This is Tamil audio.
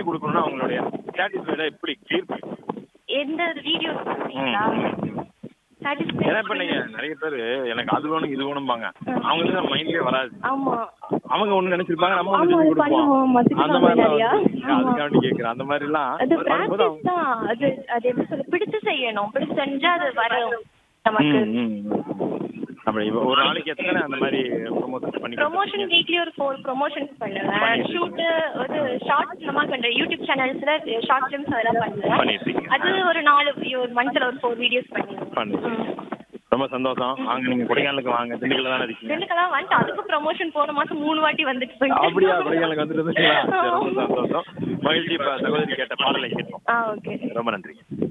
கொடுக்கணும்னா அவங்களுடைய சாட்டிஸ்ஃபைடா எப்படி கிளியர் பண்ணி எந்த வீடியோஸ் பார்த்தீங்களா ஏன்னா இப்ப நீங்க நிறைய பேர் எனக்கு அது வேணும் இது வேணும்பாங்க அவங்களுக்கு மைண்ட்லயே வராது ஆமா அவங்க ஒண்ணு நினைச்சிருப்பாங்க நம்ம ஆமா, ஒண்ணு அது செஞ்சு பண்ணுவோம். கொடுப்போம் மதிச்சு அந்த மாதிரி நிறையா. ஆமா. அதுக்காண்டி கேக்குறேன் அந்த மாதிரி எல்லாம் அது வரும்போது பிராக்டிஸ் தான் அது அது எப்படி சொல்ல பிடிச்சு செய்யணும் பிடிச்சு செஞ்சா அது வரும் நமக்கு ம், ம், ம். அப்படி இப்ப ஒரு நாளைக்கு எத்தனை அந்த மாதிரி ப்ரொமோஷன் பண்ணி ப்ரொமோஷன் வீக்லி ஒரு ஃபோர் ப்ரொமோஷன்ஸ் பண்ணுவேன் ஷூட்டு ஒரு ஷார்ட்ஸ் இந்த மாதிரி பண்றேன் யூடியூப் சேனல்ஸ்ல ஷார்ட் ஃபிலிம்ஸ் அதெல்லாம் பண்ணுவேன் பண்ணிருக்கீங்க. அது ஒரு நாலு ஒரு மந்த்ல ஒரு ஃபோர் வீடியோஸ் பண்ணுவேன் பண்ணி ரொம்ப சந்தோஷம் வாங்க நீங்க கொடைக்கானலுக்கு வாங்க திண்டுக்கல்ல தானே இருக்கீங்க ரெண்டுக்கெல்லாம் வந்துட்டு அதுக்கு ப்ரொமோஷன் போன மாசம் மூணு வாட்டி வந்துட்டு போயிட்டு அப்படியா கொடைக்கானலுக்கு வந்துட்டு இருந்தீங்களா சரி, ரொம்ப சந்தோஷம் மகிழ்ச்சி இப்ப சகோதரி கேட்ட பாடலை கேட்போம் ஆ ஓகே ரொம்ப நன்றி